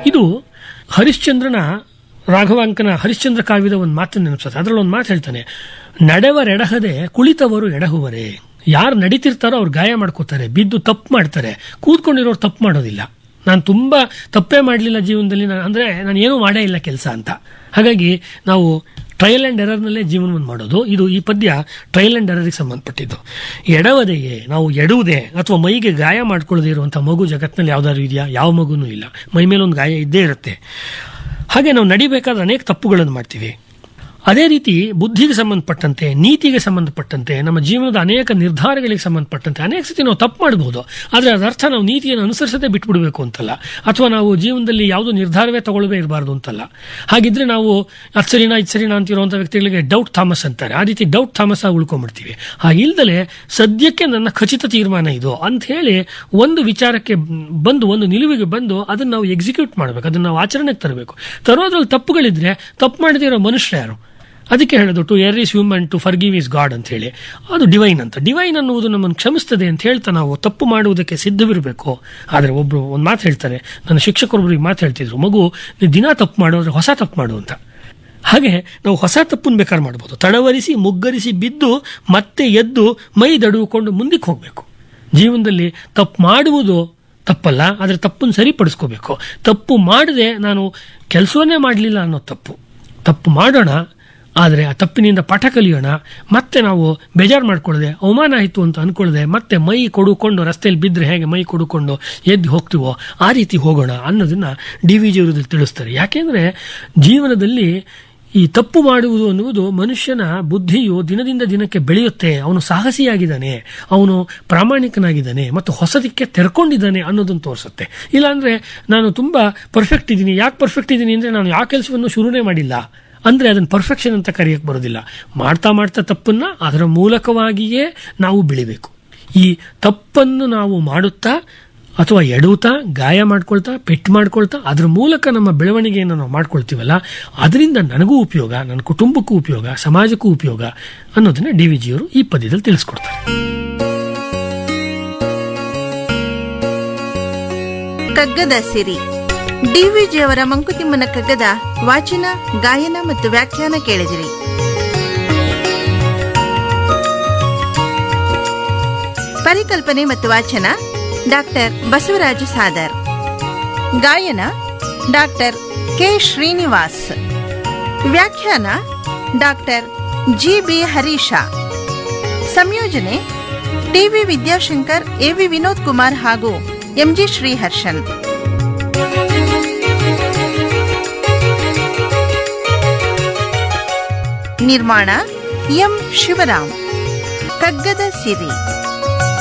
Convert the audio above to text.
ಇದು ಹರಿಶ್ಚಂದ್ರನ ರಾಘವಾಂಕನ ಹರಿಶ್ಚಂದ್ರ ಕಾವ್ಯದ ಒಂದು ಮಾತನ್ನು ನೆನಪಿಸುತ್ತೆ ಅದರಲ್ಲಿ ಒಂದು ಮಾತು ಹೇಳ್ತಾನೆ ನಡೆವರೆಡಹದೆ ಕುಳಿತವರು ಎಡಹುವರೆ ಯಾರು ನಡೀತಿರ್ತಾರೋ ಅವ್ರು ಗಾಯ ಮಾಡ್ಕೋತಾರೆ ಬಿದ್ದು ತಪ್ಪು ಮಾಡ್ತಾರೆ ಕೂತ್ಕೊಂಡಿರೋರು ತಪ್ಪು ಮಾಡೋದಿಲ್ಲ ನಾನು ತುಂಬ ತಪ್ಪೇ ಮಾಡಲಿಲ್ಲ ಜೀವನದಲ್ಲಿ ನಾನು ಅಂದರೆ ನಾನು ಏನೂ ಮಾಡೇ ಇಲ್ಲ ಕೆಲಸ ಅಂತ ಹಾಗಾಗಿ ನಾವು ಟ್ರಯಲ್ ಆ್ಯಂಡ್ ಎರರ್ನಲ್ಲೇ ಜೀವನವನ್ನು ಮಾಡೋದು ಇದು ಈ ಪದ್ಯ ಟ್ರಯಲ್ ಆ್ಯಂಡ್ ಎರರ್ಗೆ ಸಂಬಂಧಪಟ್ಟಿದ್ದು ಎಡವದೆಯೇ ನಾವು ಎಡುವುದೇ ಅಥವಾ ಮೈಗೆ ಗಾಯ ಮಾಡ್ಕೊಳ್ಳದೇ ಇರುವಂಥ ಮಗು ಜಗತ್ತಿನಲ್ಲಿ ಯಾವ್ದಾದ್ರು ಇದೆಯಾ ಯಾವ ಮಗುನೂ ಇಲ್ಲ ಮೈ ಮೇಲೆ ಒಂದು ಗಾಯ ಇದ್ದೇ ಇರುತ್ತೆ ಹಾಗೆ ನಾವು ನಡಿಬೇಕಾದ್ರೆ ಅನೇಕ ತಪ್ಪುಗಳನ್ನು ಮಾಡ್ತೀವಿ ಅದೇ ರೀತಿ ಬುದ್ಧಿಗೆ ಸಂಬಂಧಪಟ್ಟಂತೆ ನೀತಿಗೆ ಸಂಬಂಧಪಟ್ಟಂತೆ ನಮ್ಮ ಜೀವನದ ಅನೇಕ ನಿರ್ಧಾರಗಳಿಗೆ ಸಂಬಂಧಪಟ್ಟಂತೆ ಅನೇಕ ಸತಿ ನಾವು ತಪ್ಪು ಮಾಡಬಹುದು ಆದರೆ ಅದರ ಅರ್ಥ ನಾವು ನೀತಿಯನ್ನು ಅನುಸರಿಸದೆ ಬಿಟ್ಬಿಡಬೇಕು ಅಂತಲ್ಲ ಅಥವಾ ನಾವು ಜೀವನದಲ್ಲಿ ಯಾವುದೋ ನಿರ್ಧಾರವೇ ತಗೊಳ್ಳದೇ ಇರಬಾರ್ದು ಅಂತಲ್ಲ ಹಾಗಿದ್ರೆ ನಾವು ಅದು ಸರಿನಾ ಇದು ಸರಿನಾ ಅಂತಿರುವಂಥ ವ್ಯಕ್ತಿಗಳಿಗೆ ಡೌಟ್ ಥಾಮಸ್ ಅಂತಾರೆ ಆ ರೀತಿ ಡೌಟ್ ಥಾಮಸ್ ಆಗಿ ಉಳ್ಕೊಂಡ್ಬಿಡ್ತೀವಿ ಹಾಗಿಲ್ದಲೆ ಸದ್ಯಕ್ಕೆ ನನ್ನ ಖಚಿತ ತೀರ್ಮಾನ ಇದು ಅಂತ ಹೇಳಿ ಒಂದು ವಿಚಾರಕ್ಕೆ ಬಂದು ಒಂದು ನಿಲುವಿಗೆ ಬಂದು ಅದನ್ನು ನಾವು ಎಕ್ಸಿಕ್ಯೂಟ್ ಮಾಡಬೇಕು ಅದನ್ನು ನಾವು ಆಚರಣೆಗೆ ತರಬೇಕು ತರೋದ್ರಲ್ಲಿ ತಪ್ಪುಗಳಿದ್ರೆ ತಪ್ಪು ಮಾಡದೇ ಇರೋ ಮನುಷ್ಯ ಯಾರು ಅದಕ್ಕೆ ಹೇಳೋದು to err is human to forgive is god ಅಂತ ಹೇಳಿ ಅದು ಡಿವೈನ್ ಅಂತ ಡಿವೈನ್ ಅನ್ನುವುದು ನಮ್ಮನ್ನು ಕ್ಷಮಿಸ್ತದೆ ಅಂತ ಹೇಳ್ತಾ ನಾವು ತಪ್ಪು ಮಾಡುವುದಕ್ಕೆ ಸಿದ್ಧವಿರಬೇಕು ಆದರೆ ಒಬ್ರು ಒಂದು ಮಾತು ಹೇಳ್ತಾರೆ ನನ್ನ ಶಿಕ್ಷಕರೊಬ್ರಿಗೆ ಮಾತು ಹೇಳ್ತಿದ್ರು ಮಗು ನೀವು ದಿನ ತಪ್ಪು ಮಾಡೋದ್ರೆ ಹೊಸ ತಪ್ಪು ಮಾಡು ಅಂತ ಹಾಗೆ ನಾವು ಹೊಸ ತಪ್ಪನ್ನು ಬೇಕಾದ್ರೆ ಮಾಡ್ಬೋದು ತಡವರಿಸಿ ಮುಗ್ಗರಿಸಿ ಬಿದ್ದು ಮತ್ತೆ ಎದ್ದು ಮೈ ದಡುಕೊಂಡು ಮುಂದಕ್ಕೆ ಹೋಗಬೇಕು ಜೀವನದಲ್ಲಿ ತಪ್ಪು ಮಾಡುವುದು ತಪ್ಪಲ್ಲ ಆದರೆ ತಪ್ಪನ್ನು ಸರಿಪಡಿಸ್ಕೋಬೇಕು ತಪ್ಪು ಮಾಡದೆ ನಾನು ಕೆಲಸವನ್ನೇ ಮಾಡಲಿಲ್ಲ ಅನ್ನೋ ತಪ್ಪು ತಪ್ಪು ಮಾಡೋಣ ಆದರೆ ಆ ತಪ್ಪಿನಿಂದ ಪಾಠ ಕಲಿಯೋಣ ಮತ್ತೆ ನಾವು ಬೇಜಾರು ಮಾಡ್ಕೊಳ್ಳದೆ ಅವಮಾನ ಆಯಿತು ಅಂತ ಅನ್ಕೊಳ್ಳದೆ ಮತ್ತೆ ಮೈ ಕೊಡುಕೊಂಡು ರಸ್ತೆಯಲ್ಲಿ ಬಿದ್ದರೆ ಹೇಗೆ ಮೈ ಕೊಡುಕೊಂಡು ಎದ್ದು ಹೋಗ್ತೀವೋ ಆ ರೀತಿ ಹೋಗೋಣ ಅನ್ನೋದನ್ನ ಡಿ ವಿ ಜಿಯವರಲ್ಲಿ ತಿಳಿಸ್ತಾರೆ ಯಾಕೆಂದ್ರೆ ಜೀವನದಲ್ಲಿ ಈ ತಪ್ಪು ಮಾಡುವುದು ಅನ್ನುವುದು ಮನುಷ್ಯನ ಬುದ್ಧಿಯು ದಿನದಿಂದ ದಿನಕ್ಕೆ ಬೆಳೆಯುತ್ತೆ ಅವನು ಸಾಹಸಿಯಾಗಿದ್ದಾನೆ ಅವನು ಪ್ರಾಮಾಣಿಕನಾಗಿದ್ದಾನೆ ಮತ್ತು ಹೊಸದಕ್ಕೆ ತೆರ್ಕೊಂಡಿದ್ದಾನೆ ಅನ್ನೋದನ್ನು ತೋರಿಸುತ್ತೆ ಇಲ್ಲಾಂದ್ರೆ ನಾನು ತುಂಬಾ ಪರ್ಫೆಕ್ಟ್ ಇದ್ದೀನಿ ಯಾಕೆ ಪರ್ಫೆಕ್ಟ್ ಇದ್ದೀನಿ ಅಂದ್ರೆ ನಾನು ಯಾವ ಕೆಲಸವನ್ನು ಶುರುನೇ ಮಾಡಿಲ್ಲ ಅಂದ್ರೆ ಅದನ್ನು ಪರ್ಫೆಕ್ಷನ್ ಅಂತ ಕರೆಯಕ್ಕೆ ಬರೋದಿಲ್ಲ ಮಾಡ್ತಾ ಮಾಡ್ತಾ ತಪ್ಪನ್ನ ಅದರ ಮೂಲಕವಾಗಿಯೇ ನಾವು ಬೆಳಿಬೇಕು ಈ ತಪ್ಪನ್ನು ನಾವು ಮಾಡುತ್ತಾ ಅಥವಾ ಎಡುತ್ತಾ ಗಾಯ ಮಾಡ್ಕೊಳ್ತಾ ಪೆಟ್ಟು ಮಾಡ್ಕೊಳ್ತಾ ಅದ್ರ ಮೂಲಕ ನಮ್ಮ ಬೆಳವಣಿಗೆಯನ್ನು ನಾವು ಮಾಡ್ಕೊಳ್ತೀವಲ್ಲ ಅದರಿಂದ ನನಗೂ ಉಪಯೋಗ ನನ್ನ ಕುಟುಂಬಕ್ಕೂ ಉಪಯೋಗ ಸಮಾಜಕ್ಕೂ ಉಪಯೋಗ ಅನ್ನೋದನ್ನ ಡಿ ವಿ ಜಿಯವರು ಈ ಪದ್ಯದಲ್ಲಿ ತಿಳಿಸ್ಕೊಡ್ತಾರೆ ಕಗ್ಗದ ಸಿರಿ ಡಿವಿಜಿಯವರ ಮಂಕುತಿಮ್ಮನ ಕಗ್ಗದ ವಾಚನ ಗಾಯನ ಮತ್ತು ವ್ಯಾಖ್ಯಾನ ಕೇಳಿದಿರಿ ಪರಿಕಲ್ಪನೆ ಮತ್ತು ವಾಚನ ಡಾಕ್ಟರ್ ಬಸವರಾಜ ಸಾದರ್ ಗಾಯನ ಡಾಕ್ಟರ್ ಕೆ ಶ್ರೀನಿವಾಸ್ ವ್ಯಾಖ್ಯಾನ ಡಾಕ್ಟರ್ ಜಿ ಬಿ ಹರೀಶ ಸಂಯೋಜನೆ ಟಿವಿ ವಿದ್ಯಾಶಂಕರ್ ಎವಿ ವಿನೋದ್ ಕುಮಾರ್ ಹಾಗೂ ಎಂಜಿ ಶ್ರೀಹರ್ಷನ್ ನಿರ್ಮಾಣ ಎಂ ಶಿವರಾಮ್ ಕಗ್ಗದ ಸಿರಿ